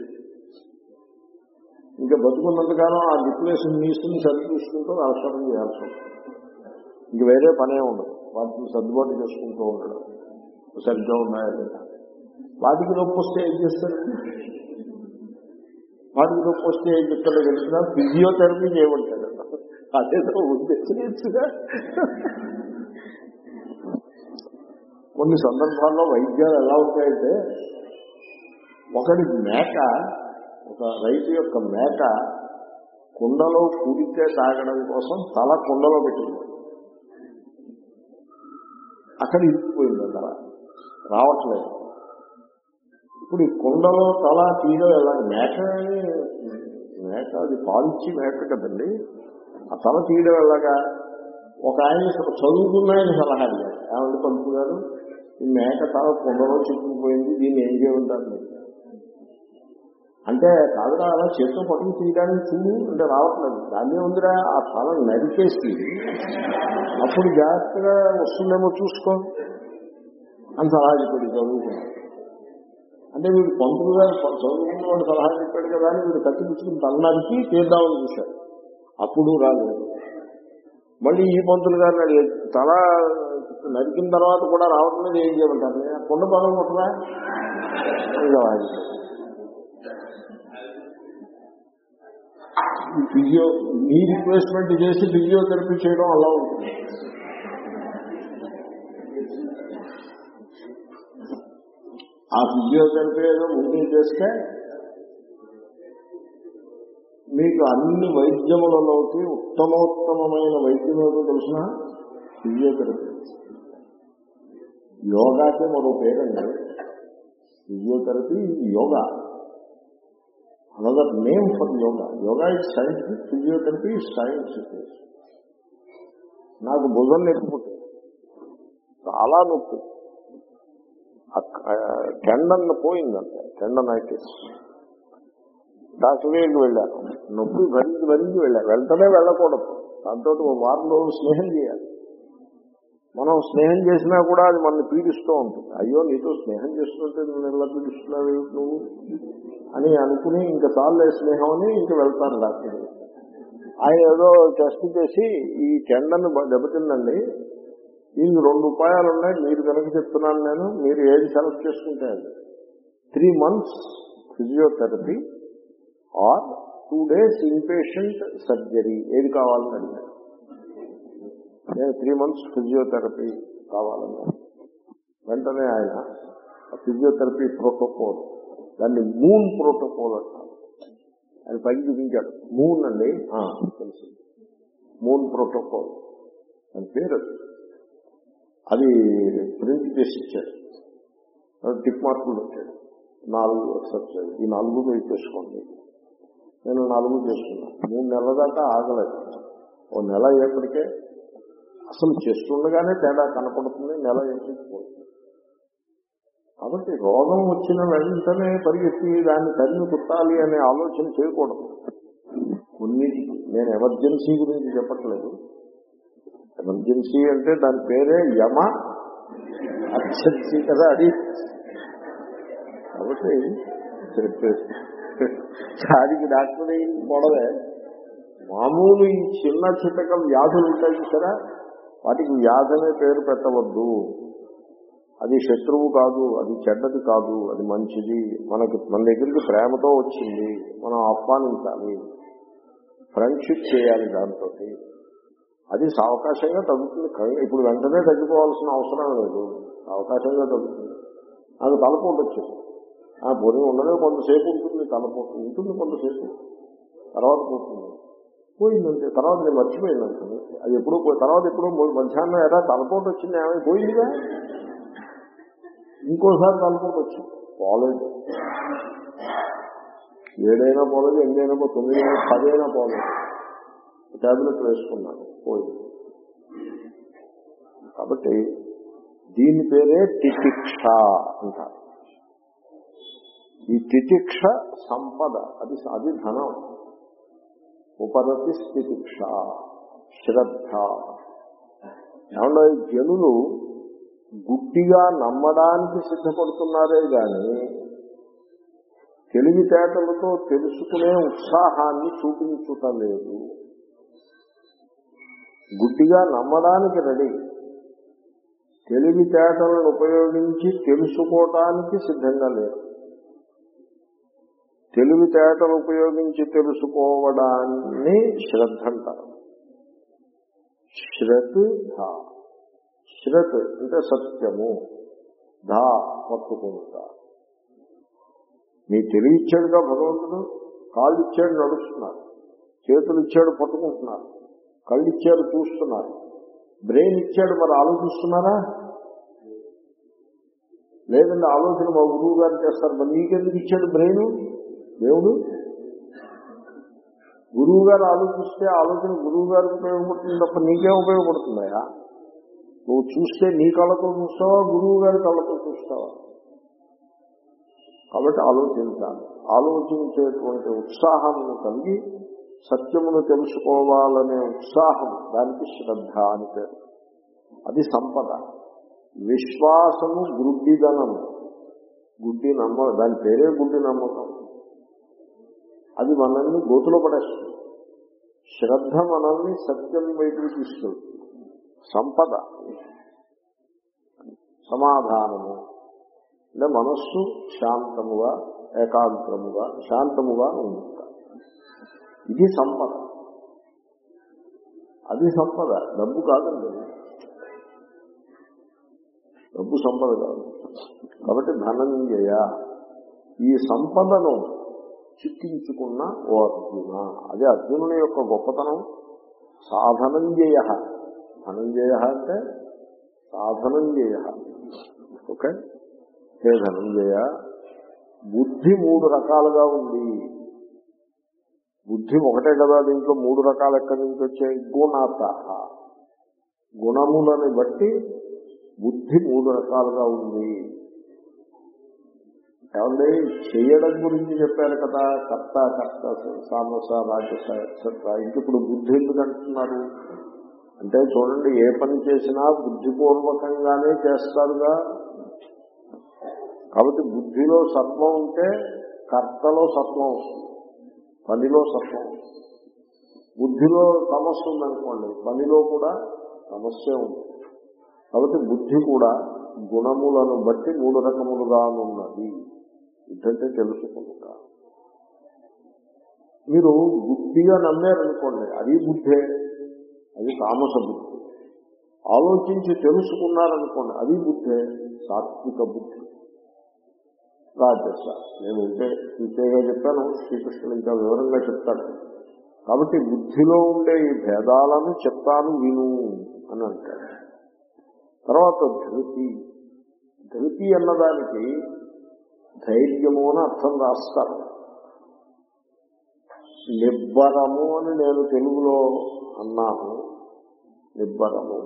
A: ఇంకా బతుకున్నంతకాలం ఆ డిప్లేషన్ నీసుని సరి చూసుకుంటూ అవసరం చేయాల్సి ఉంటుంది ఇంక వేరే పనే ఉండదు వాటిని సర్దుబాటు చేసుకుంటూ ఉండడం సరిగ్గా ఉన్నాయా లేదా వాటికి నొప్పి వస్తే ఏం చేస్తారు వాటికి నొప్పి వస్తే ఏం చెప్తాడో తెలిసిన ఫిజియోథెరపీ చేయమంటాడు అదేదో ఉద్దేశించుగా కొన్ని సందర్భాల్లో వైద్యాలు ఎలా ఉంటాయంటే ఒకటి మేక ఒక రైతు యొక్క మేక కుండలో కుడితే తాగడం కోసం తల కుండలో పెట్టింది అక్కడ ఇరిగిపోయింది తల రావట్లేదు ఇప్పుడు ఈ కుండలో తల తీయడం ఎలా మేక అని మేక అది పాలిచ్చి మేక కదండి ఆ తల తీయడం ఎలాగా ఒక ఆయన చదువుకున్నాయని సలహా అడిగారు ఏమంటే పంపు గారు ఈ మేక తల కుండలో చిక్కుకుపోయింది దీన్ని ఏం చేయమంటారు మీరు అంటే కాదురా అలా చేతితో పట్టుకు తీయడానికి చూడు అంటే రావట్లేదు దాన్ని ఉందిరా ఆ తల నరికేసి అప్పుడు జాగ్రత్తగా వస్తుందేమో చూసుకో అని సలహా చెప్పాడు చదువుకున్నాడు అంటే వీడు పంతులు గారు చదువుకున్న వాడు సలహా చెప్పాడు కదా అని వీడు కత్తి పుచ్చుకుని తల నరికి తీద్దామని చూశాడు అప్పుడు రాలేదు మళ్ళీ ఈ పంతులు గారిని అడిగాడు తల నరికిన తర్వాత కూడా రావట్లేదు ఏం చేయమంటారు కొండ పగలు కొట్టరా ఇంకా వాడిపోయాడు ఫిజియో నీ రిప్లేస్మెంట్ చేసి ఫిజియోథెరపీ చేయడం అలా ఉంటుంది ఆ ఫిజియోథెరపీ ఏదో ముందే చేస్తే మీకు అన్ని వైద్యములలోకి ఉత్తమోత్తమైన వైద్యం ఏదో తెలిసిన ఫిజియోథెరపీ యోగాకే మరో పేరండి physiotherapy yoga another name for yoga yoga is scientific physiotherapy is science నాకు భుజం నొప్పి చాలా నొప్పి టెండన్ పోయిందంటే టెండనైటిస్ డాక్టర్ దగ్గరికి వెళ్ళాను నొప్పి భరించి భరించి వెళ్ళాను వెంటనే వెళ్ళకూడదు దాంతో ఓ వారం రోజులు స్నేహం చేయాలి మనం స్నేహం చేసినా కూడా అది మనల్ని పీడిస్తూ ఉంటుంది అయ్యో నీతో స్నేహం చేస్తుంటే నువ్వు ఎలా పీడిస్తున్నావు నువ్వు అని అనుకుని ఇంకా చాలే స్నేహం అని ఇంక వెళ్తాను డాక్టర్ ఆయన ఏదో టెస్ట్ చేసి ఈ టెండను దెబ్బతిందండి దీనికి రెండు ఉపాయాలు ఉన్నాయి మీరు కనుక చెప్తున్నాను నేను మీరు ఏది సెలెక్ట్ చేసుకుంటే అది three months physiotherapy or two days inpatient surgery ఏది కావాలని అడిగాను నేను త్రీ మంత్స్ ఫిజియోథెరపీ కావాలన్నా వెంటనే ఆయన ఫిజియోథెరపీ ప్రోటోకాల్ దాన్ని మూన్ ప్రోటోకాల్ అంటారు ఆయన పైకి చూపించాడు మూన్ అండి తెలుసు మూన్ ప్రోటోకాల్ అని పేరు అది ప్రింట్ చేసి ఇచ్చాడు అది టిక్ మార్కులు పెట్టాడు నాలుగు ఎక్సెప్ట్ ఈ నాలుగు మీరు చేసుకోండి నేను నాలుగు చేసుకున్నా మూడు నెలల దాకా ఆగలేదు ఓ నెల అయ్యేప్పటికే అసలు చేస్తుండగానే తేడా కనపడుతుంది నెల ఎక్కిపోతుంది కాబట్టి రోగం వచ్చిన వెంటనే పరిగెత్తి దాన్ని తరిమి కుట్టాలి అనే ఆలోచన చేయకూడదు కొన్నిటికి నేను ఎమర్జెన్సీ గురించి చెప్పట్లేదు ఎమర్జెన్సీ అంటే దాని పేరే యమ అర్జెన్సీ కదా అది కాబట్టి దానికి డాక్టర్ గొడవే మామూలు ఈ చిన్న చితక వ్యాధులు ఉంటాయి చూసారా వాటికి వ్యాధనే పేరు పెట్టవద్దు అది శత్రువు కాదు అది చెడ్డది కాదు అది మంచిది మనకి మన దగ్గరికి ప్రేమతో వచ్చింది మనం ఆహ్వానించాలి ఫ్రెండ్షిప్ చేయాలి దాంతో అది సావకాశంగా తగ్గుతుంది క- ఇప్పుడు వెంటనే తగ్గిపోవాల్సిన అవసరం లేదు అవకాశంగా తగ్గుతుంది నాకు తలపోటు వచ్చింది ఆ పొరి ఉండదే కొంతసేపు ఉంటుంది తలపోటు ఉంటుంది కొంతసేపు తర్వాత పోతుంది పోయిందంటే తర్వాత నేను మర్చిపోయిందంటే అది ఎప్పుడో పోయి తర్వాత ఎప్పుడో పోయి మధ్యాహ్నం ఎలా తలపోటు వచ్చింది ఏమైనా పోయిందిగా ఇంకోసారి తలపోటు వచ్చింది పోలేదు ఏడైనా పోలేదు ఎనిమిదైనా పో తొమ్మిది అయినా పదైనా పోలేదు టాబ్లెట్ వేసుకున్నాను పోయింది కాబట్టి దీని పేరే తితిక్ష అంటారు ఈ తితిక్ష సంపద అది అది ధనం ఉపరతి స్థితిక్ష శ్రద్ధ ఏమన్నా ఈ జనులు గుడ్డిగా నమ్మడానికి సిద్ధపడుతున్నారే గాని తెలివితేటలతో తెలుసుకునే ఉత్సాహాన్ని చూపించుటలేదు గుడ్డిగా నమ్మడానికి రెడీ తెలివితేటలను ఉపయోగించి తెలుసుకోవటానికి సిద్ధంగా లేరు తెలివితేటలు ఉపయోగించి తెలుసుకోవడాన్ని శ్రద్ధ అంటారు శ్రత్ ధా శ్రత్ అంటే సత్యము ధా పట్టుకుంటా మీ తెలివి ఇచ్చాడుగా భగవంతుడు కాళ్ళు ఇచ్చాడు నడుస్తున్నారు చేతులు ఇచ్చాడు పట్టుకుంటున్నారు కళ్ళు ఇచ్చాడు చూస్తున్నారు బ్రెయిన్ ఇచ్చాడు మరి ఆలోచిస్తున్నారా లేదండి ఆలోచన మా గురువు గారు చేస్తారు మరి నీకెందుకు ఇచ్చాడు బ్రెయిన్ దేవుడు గురువు గారు ఆలోచిస్తే ఆలోచన గురువు గారికి ఉపయోగపడుతుంది తప్ప నీకే ఉపయోగపడుతుందయా నువ్వు చూస్తే నీ కళ్ళతో చూస్తావా గురువు గారి కళ్ళతో చూస్తావా కాబట్టి ఆలోచించాలి ఆలోచించేటువంటి ఉత్సాహమును కలిగి సత్యమును తెలుసుకోవాలనే ఉత్సాహం దానికి శ్రద్ధ అని పేరు అది సంపద విశ్వాసము గుడ్డిదనము గుడ్డి నమ్మ దాని పేరే గుడ్డి నమ్మకం అది మనల్ని గోతులో పడేస్తుంది శ్రద్ధ మనల్ని సత్యం వైపుకి తీసుకెళ్తుంది సంపద సమాధానము అంటే మనస్సు శాంతముగా ఏకాగ్రముగా శాంతముగా ఉంటుంది ఇది సంపద అది సంపద డబ్బు కాదండి డబ్బు సంపద కాదు కాబట్టి ధనంజయ ఈ సంపదను చిక్కించుకున్న ఓ అర్జున అదే అర్జునుని యొక్క గొప్పతనం సాధనంజయ ధనంజయ అంటే సాధనంజయ ఓకే హే ధనంజయ బుద్ధి మూడు రకాలుగా ఉంది బుద్ధి ఒకటే కదా దీంట్లో మూడు రకాలు ఎక్కడి నుంచి వచ్చాయి గుణత గుణములని బట్టి బుద్ధి మూడు రకాలుగా ఉంది ఏమండి చేయడం గురించి చెప్పారు కదా కర్త కర్త సామస రాజస ఎక్సెట్రా ఇంక ఇప్పుడు బుద్ధి ఎందుకు అంటున్నారు అంటే చూడండి ఏ పని చేసినా బుద్ధిపూర్వకంగానే చేస్తారుగా కాబట్టి బుద్ధిలో సత్వం ఉంటే కర్తలో సత్వం వస్తుంది పనిలో సత్వం వస్తుంది బుద్ధిలో సమస్య ఉందనుకోండి పనిలో కూడా సమస్య ఉంది కాబట్టి బుద్ధి కూడా గుణములను బట్టి మూడు రకములుగా ఉన్నది ఇదంటే తెలుసుకుంటా మీరు బుద్ధిగా నమ్మారనుకోండి అది బుద్ధే అది తామస బుద్ధి ఆలోచించి తెలుసుకున్నారనుకోండి అది బుద్ధే సాత్విక బుద్ధి రాజస నేను ఉంటే ఇంతేగా చెప్పాను శ్రీకృష్ణుడు ఇంకా వివరంగా చెప్తాడు కాబట్టి బుద్ధిలో ఉండే ఈ భేదాలను చెప్తాను విను అని అంటాడు తర్వాత ధృతి ధృతి అన్నదానికి ధైర్యము అని అర్థం రాస్తారు నిబ్బరము అని నేను తెలుగులో అన్నాను నిబ్బరము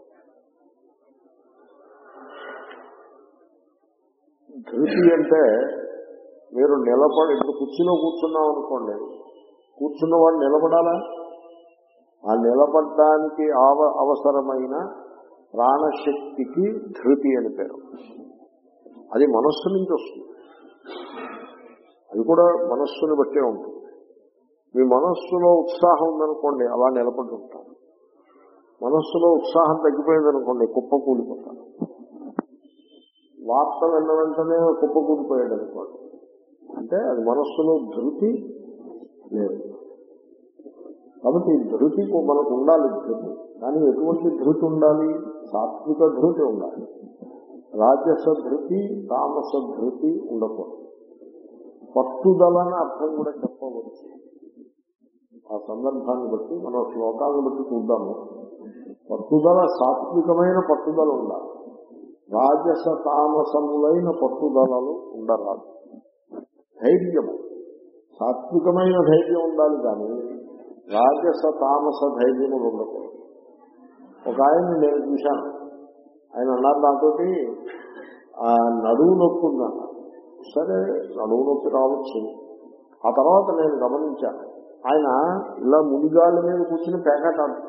A: ధృతి అంటే మీరు నిలబడి ఇప్పుడు కుర్చీలో కూర్చున్నాం అనుకోండి కూర్చున్నవాడు నిలబడాలా ఆ నిలబడడానికి ఆవ అవసరమైన ప్రాణశక్తికి ధృతి అని పేరు అది మనస్సు నుంచి వస్తుంది అది కూడా మనస్సుని బట్టే ఉంటుంది మీ మనస్సులో ఉత్సాహం ఉందనుకోండి అలా నిలబడి ఉంటారు మనస్సులో ఉత్సాహం తగ్గిపోయిందనుకోండి కుప్ప కూలిపోతారు వార్త విన్న వెంటనే కుప్ప కూలిపోయాడు అనుకోండి అంటే అది మనస్సులో ధృతి లేదు కాబట్టి ఈ ధృతి మనకు ఉండాలి ధృతి కానీ ఎటువంటి ధృతి ఉండాలి సాత్విక ధృతి ఉండాలి రాజస ధృతి తామస ధృతి ఉండకూడదు పట్టుదలని అర్థం కూడా చెప్పవచ్చు ఆ సందర్భాన్ని బట్టి మనం శ్లోకాలను బట్టి చూద్దాము పట్టుదల సాత్వికమైన పట్టుదల ఉండాలి రాజస తామసములైన పట్టుదలలు ఉండరాదు ధైర్యము సాత్వికమైన ధైర్యం ఉండాలి కానీ రాజస తామస ధైర్యములు ఉండకూడదు ఒక ఆయన నేను చూశాను ఆయన అన్నారు నాతోటి ఆ నడువు నొప్పి ఉందన్న సరే నడువు నొప్పి రావచ్చు ఆ తర్వాత నేను గమనించాను ఆయన ఇలా మునిగాళ్ళ మీద కూర్చుని పేకాట ఆడుతున్నాడు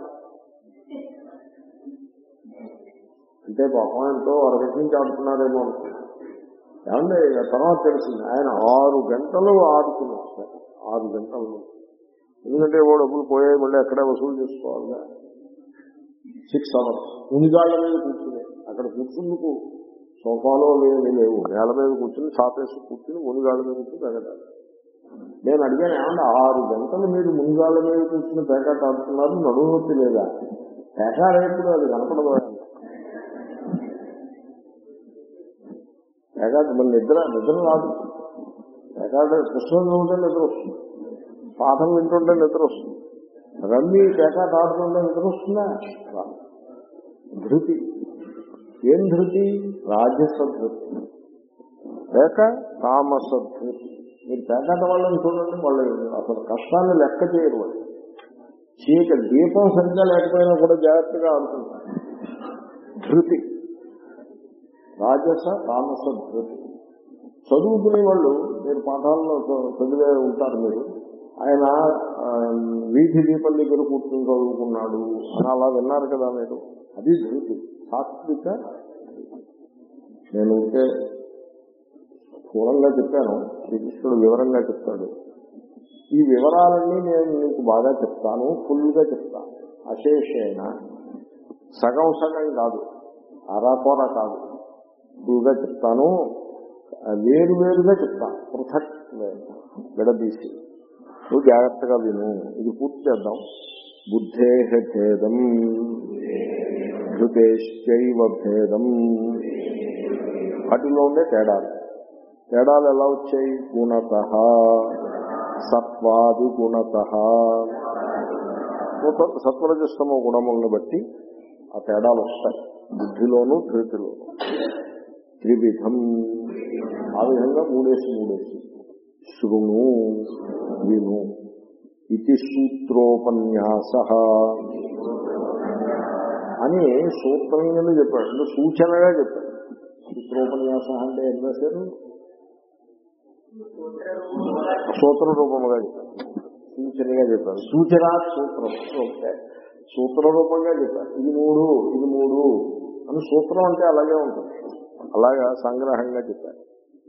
A: అంటే పాపం ఎంతో అరగంట నుంచి ఆడుతున్నారేమో అనుకున్నాను ఏమంటే తర్వాత తెలిసింది ఆయన ఆరు గంటలు ఆడుతున్నారు సార్ ఆరు గంటలు ఎందుకంటే ఓ డబ్బులు పోయాయి మళ్ళీ ఎక్కడే వసూలు చేసుకోవాలి సిక్స్ అవర్స్ మునిగాళ్ళ మీద కూర్చుని అక్కడ కూర్చుందుకు సోఫాలో లేని లేవు నేల మీద కూర్చుని చాపేసి కూర్చుని మునిగాళ్ళ మీద కూర్చుని పెగటాలి నేను అడిగాను ఏమన్నా ఆరు గంటలు మీరు మునిగాళ్ళ మీద కూర్చుని పేకాట ఆడుతున్నారు నడువు నొప్పి లేదా పేకాట ఎప్పుడు అది కనపడదు పేకాట మన నిద్ర నిద్ర రాదు పేకాట పుస్తకం ఉంటే నిద్ర వస్తుంది పాఠం వింటుంటే నిద్ర వస్తుంది రమ్మి పేకాట ఆడుతుంటే నిద్ర వస్తుందా రాదు. ధృతి ఏం ధృతి రాజస ధృతి లేక తామస ధృతి మీరు పేకాట వాళ్ళని చూడండి వాళ్ళు అసలు కష్టాన్ని లెక్క చేయరు వాళ్ళు చీక దీపం సరిగ్గా లేకపోయినా కూడా జాగ్రత్తగా ఆడుతుంటారు ధృతి రాజస తామస ధృతి చదువుకునే వాళ్ళు మీరు పాఠాల్లో చ- చదివే ఉంటారు మీరు ఆయన ఆ, వీధి దీపం దగ్గర కూర్చుని చదువుకున్నాడు అని అలా విన్నారు కదా మీరు అది ధృతి సాత్విక నేను ఉంటే స్థూలంగా చెప్పాను శ్రీకృష్ణుడు వివరంగా చెప్తాడు ఈ వివరాలన్నీ నేను నీకు బాగా చెప్తాను ఫుల్గా చెప్తాను అశేషేణ సగం సగం కాదు అరాకొర కాదు ఫుల్గా చెప్తాను వేరు వేరుగా చెప్తాను పృథక్ విడదీసి నువ్వు జాగ్రత్తగా విను ఇది పూర్తి చేద్దాం బుద్ధే భేదం ధృతేశ్చైవ భేదం వాటిలో ఉండే తేడాలు తేడాలు ఎలా వచ్చాయి గుణత సత్వాది గుణత సత్వరజస్తమ గుణములను బట్టి ఆ తేడాలు వస్తాయి బుద్ధిలోను ధృతిలోను త్రివిధం ఆ విధంగా మూడేసి మూడేసి శృణు విను ఇది సూత్రోపన్యాస అని సూత్రం కింద చెప్పాడు అంటే సూచనగా చెప్పాడు సూత్రోపన్యాస అంటే ఏం రాశారు సూత్ర రూపముగా చెప్పారు సూచనగా చెప్పారు సూచన సూత్రం ఓకే సూత్ర రూపంగా చెప్పారు ఇది మూడు ఇది మూడు అని సూత్రం అంటే అలాగే ఉంటుంది అలాగా సంగ్రహంగా చెప్పారు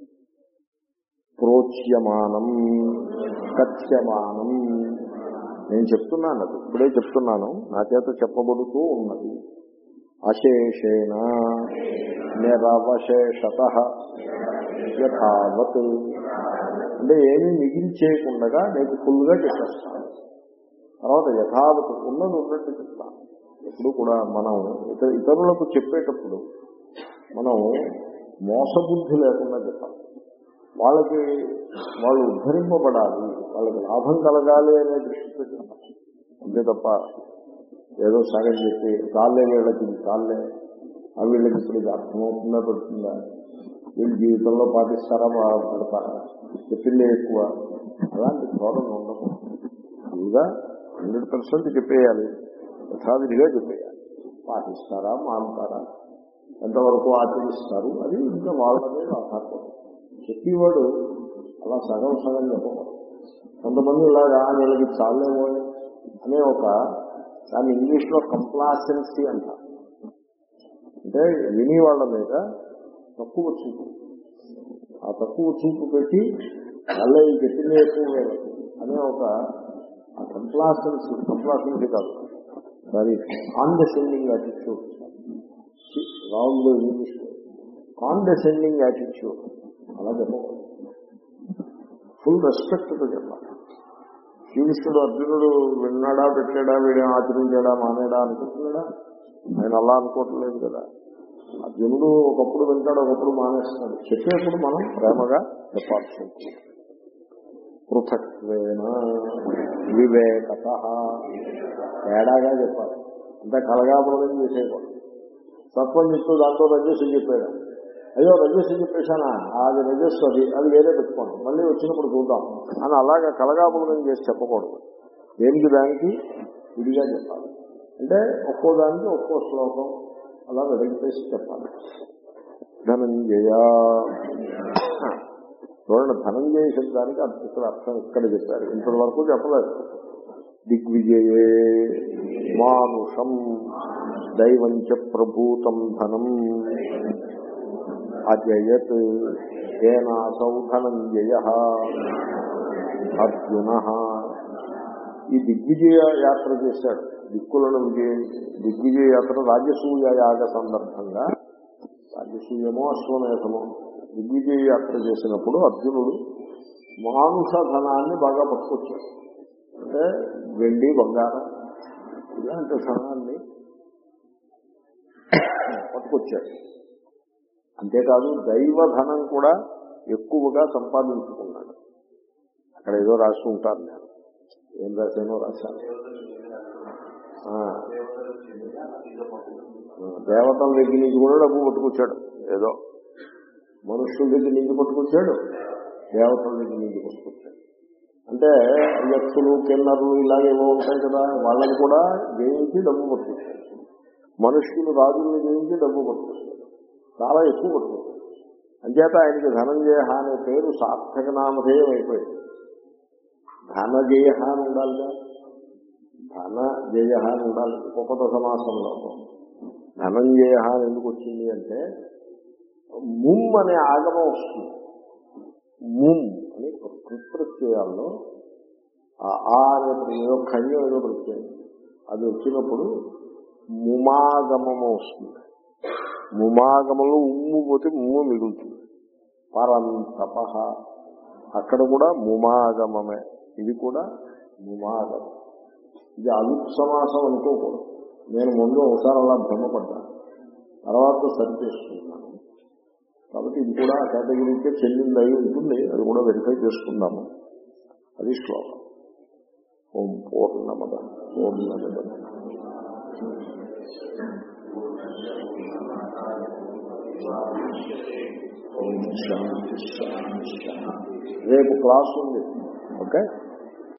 A: ప్రోచ్యమానం కథ్యమానం నేను చెప్తున్నాను అది ఇప్పుడే చెప్తున్నాను నా చేత చెప్పబడుతూ ఉన్నది అశేషేణ నిరవశేషత యథావత్ అంటే ఏమీ మిగిల్చేయకుండా నేను ఫుల్గా చెప్పేస్తాను తర్వాత యథావత్ ఉన్నది ఉన్నట్టు చెప్తాను ఎప్పుడు కూడా మనం ఇతర ఇతరులకు చెప్పేటప్పుడు మనం మోసబుద్ధి లేకుండా చెప్పాలి వాళ్ళకి వాళ్ళు ఉద్ధరింపబడాలి వాళ్ళకి లాభం కలగాలి అనే దృష్టితో చెప్పాలి అంతే తప్ప ఏదో సగం చెప్పి కాళ్ళే వీళ్ళకి ఇది కాళ్ళే అవి వీళ్ళకి ఇప్పుడు ఇది అర్థమవుతుందా పెడుతుందా వీళ్ళు జీవితంలో పాటిస్తారా బాగా పెడతారా చెప్పిందే ఎక్కువ అలాంటి ధోరణి ఉండదు ఇదిగా హండ్రెడ్ పర్సెంట్ చెప్పేయాలి యథావిధిగా చెప్పేయాలి పాటిస్తారా మానుతారా ఎంతవరకు ఆచరిస్తారు అది ఇంకా వాళ్ళ మీద ఆధారపడి చెప్పేవాడు అలా సగం సగం చెప్పకూడదు కొంతమంది ఇలాగా వీళ్ళకి చాలేమో అనే ఒక దాన్ని ఇంగ్లీష్ లో కంప్లాసెన్సీ అంటారు అంటే విని వాళ్ళ మీద తక్కువ చూపు ఆ తక్కువ చూపు పెట్టి వాళ్ళే చెప్పింది ఎక్కువ వీళ్ళకి అనే ఒక కంప్లాసెన్సీ కంప్లాసెన్సీ కాదు sorry condescending attitude wrong English condescending attitude అలా చెప్పకూడదు ఫుల్ రెస్పెక్ట్ తో చెప్పాలి శ్రీకృష్ణుడు అర్జునుడు విన్నాడా పెట్టాడా వీడేం ఆచరించాడా మానేడా అనుకుంటున్నాడా ఆయన అలా అనుకోవట్లేదు కదా అర్జునుడు ఒకప్పుడు వింటాడు ఒకప్పుడు మానేస్తాడు చెప్పేప్పుడు మనం ప్రేమగా చెప్పాల్సి ఉంటుంది పృథక్వేన వివేకత తేడాగా చెప్పాలి అంతా కలగాపురం చేసేయకూడదు తత్వం చెప్తూ దాంట్లో రజస్సు చెప్పాడు అయ్యో రజస్సు చెప్పేశానా అది రజస్సు అది అది వేరే పెట్టుకోండి మళ్ళీ వచ్చినప్పుడు చూద్దాం అని అలాగా కలగాపురం చేసి చెప్పకూడదు దేనికి దానికి విడిగా చెప్పాలి అంటే ఒక్కో దానికి ఒక్కో శ్లోకం అలా వెలిగిపేసి చెప్పాలి ధనంజయ చూడండి ధనంజయ శబ్దానికి అర్థం ఇక్కడ అర్థం ఇక్కడ చెప్పారు ఇంతటి వరకు చెప్పలేదు దిగ్విజయే మానుషం దైవంచ ప్రభూతం ధనం అజయత్ ఏనాసౌ ధనంజయ అర్జున ఈ దిగ్విజయ యాత్ర చేశాడు దిక్కులను విజయం దిగ్విజయ యాత్ర రాజసూయ యాగ సందర్భంగా రాజసూయమో అశ్వమేధమో దిగ్విజయ యాత్ర చేసినప్పుడు అర్జునుడు మానుష ధనాన్ని బాగా పట్టుకొచ్చాడు అంటే వెండి బంగారం ఇలాంటి ధనాన్ని పట్టుకొచ్చాడు అంతేకాదు దైవ ధనం కూడా ఎక్కువగా సంపాదించుకున్నాడు అక్కడ ఏదో రాసి ఉంటాను నేను ఏం రాశానో రాశాను ఆ, దేవతల దగ్గర నుంచి కూడా డబ్బు పట్టుకొచ్చాడు ఏదో మనుషుల దగ్గర నుంచి పట్టుకొచ్చాడు దేవతల దగ్గర నుంచి పట్టుకొచ్చాడు అంటే యక్షులు కిన్నరులు ఇలాగేవో ఉంటాయి కదా వాళ్ళని కూడా జయించి డబ్బు పట్టుకొచ్చాడు మనుష్యులు రాజుల్ని జయించి డబ్బు పట్టుకొచ్చాడు చాలా ఎక్కువ పట్టుకొచ్చాడు అంచేత ఆయనకి ధనంజయ అనే పేరు సార్థక నామధేయం అయిపోయింది ధనజయ అని ఉండాలిగా ధన జయ అని ఉండాలి ఉపపద సమాసంలో ధనంజయ అని ఎందుకు వచ్చింది అంటే ముమ్ అనే ఆగమం వస్తుంది ముమ్ అని కృత్ప్రత్యయాల్లో ఆ ఆ అనే ఏదో ఖండం ఏదో ప్రత్యయం అది వచ్చినప్పుడు ముమాగమము వస్తుంది ముమాగమంలో ఉమ్ము పోతే ముమ్ము మిగులుతుంది పరంతప అక్కడ కూడా ముమాగమమే ఇది కూడా ముమాగమం ఇది అలుప్ సమాసం అనుకోకూడదు నేను ముందు ఒకసారి అలా భ్రమపడ్డాను తర్వాత సరి చేసుకుంటున్నాను కాబట్టి ఇది కూడా ఆ కేటగిరీకే చెల్లింది అయి ఉంటుంది అది కూడా వెరిఫై చేసుకుందాము అది శ్లోకం ఓం పూర్ణమద పూర్ణమద ఓం శాంతి శాంతి శాంతి రేపు క్లాస్ ఉంది ఓకే